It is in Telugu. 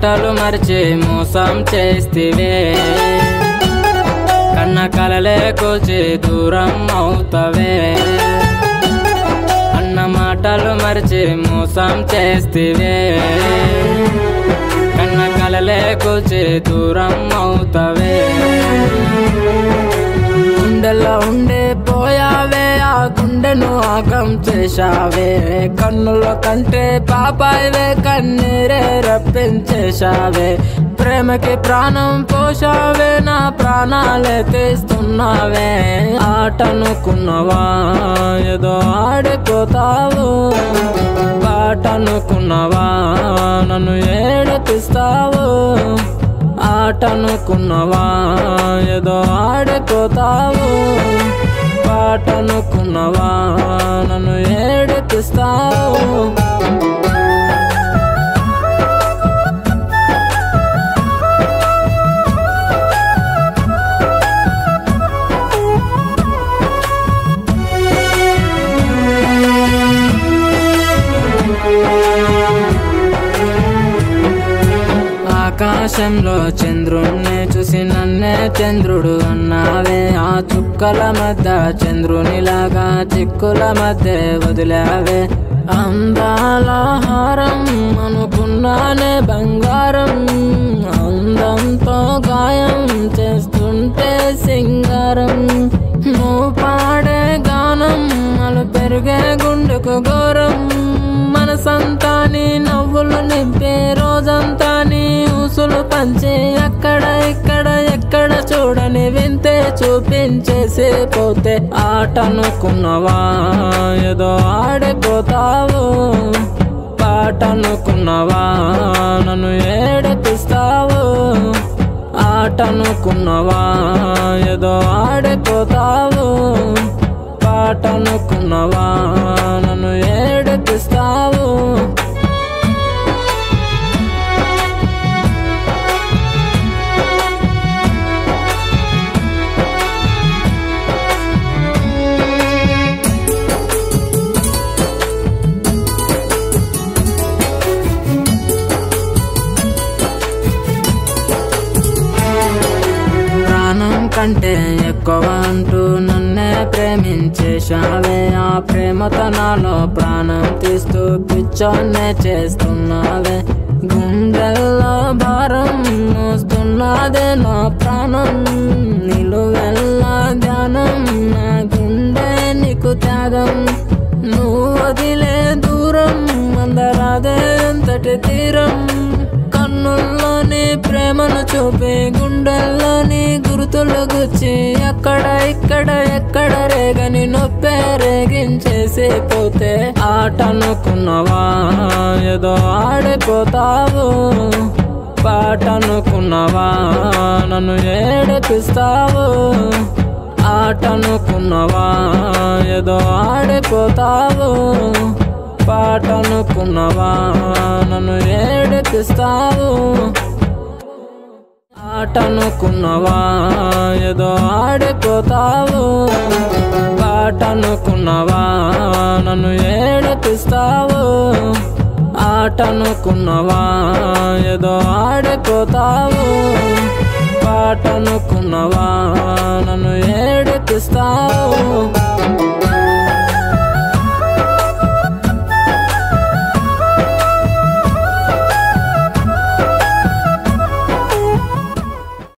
మాటలు మరిచి మోసం చేస్తివే కన్న కలలే కూల్చి దూరం అవుతవే అన్న మాటలు మరిచి మోసం చేస్తివే కన్న కలలే కూల్చి దూరం అవుతవే గుండెల్లో ఉండే పోయావే ఆ గుండెను ఆగం చేశావే కన్నుల కంటే పాపాయివే కన్నీరే రప్పించేశావే ప్రేమకి ప్రాణం పోషావే నా ప్రాణాలే తీస్తున్నావే ఆటనుకున్నవా ఏదో ఆడిపోతావు పాటనుకున్నవా నన్ను ఏడిపిస్తావు ఆటనుకున్నవా ఏదో ఆడిపోతావు పాటనుకున్నవా నన్ను ఏడిపిస్తావు ఆకాశంలో చంద్రుణ్ణి చూసి నన్నే చంద్రుడు అన్నావే ఆ చుక్కల మధ్య చంద్రునిలాగా చిక్కుల మధ్య వదిలావే అందాల హారం అనుకున్నానే బంగారం అందంతో గాయం చేస్తుంటే సింగారం నువ్వు పాడే గానం అలు పెరిగే గుండెకు ఘోరం మనసంతా నీ నవ్వులు నింపే రోజంతా నీ ఊసులు పంచి అక్కడ ఇక్కడ ఎక్కడ చూడని వింతే చూపించేసి పోతే ఆటనుకున్నవా ఏదో ఆడిపోతావు పాటనుకున్నవా నన్ను ఏడిపిస్తావు ఆటనుకున్నవా ఏదో ఆడిపోతావు పాటనుకున్నవా నన్ను ఏడిపిస్తావు ప్రాణం కంటే ఎక్కువ అంటూ నన్నే ప్రేమించేశావే ఆ ప్రేమతో నాలో ప్రాణం తీస్తూ పిచ్చోన్నే చేస్తున్నావే గుండెల్లో భారం మోస్తున్నదే నా ప్రాణం నిలువెల్లా ధ్యానం నా గుండె నీకు త్యాగం నువ్వు వదిలే దూరం అందరాదే అంతటి తీరం కన్నుల్లోని ప్రేమను చూపి గుండెల్లోని గుర్తులు గుచ్చి అక్కడ ఇక్కడ ఎక్కడ రేగని నొప్పే రేగించేసి పోతే ఆటనుకున్నవా ఏదో ఆడిపోతావు పాటనుకున్నవా నన్ను ఏడిపిస్తావు ఆటనుకున్నవా ఏదో ఆడిపోతావు పాటనుకున్నవా నన్ను ఏడిపిస్తావు ఆటనుకున్నవా ఏదో ఆడిపోతావు పాటనుకున్నవా నన్ను ఏడిపిస్తావు ఆటనుకున్నవా ఏదో ఆడిపోతావు పాటనుకున్నవా నన్ను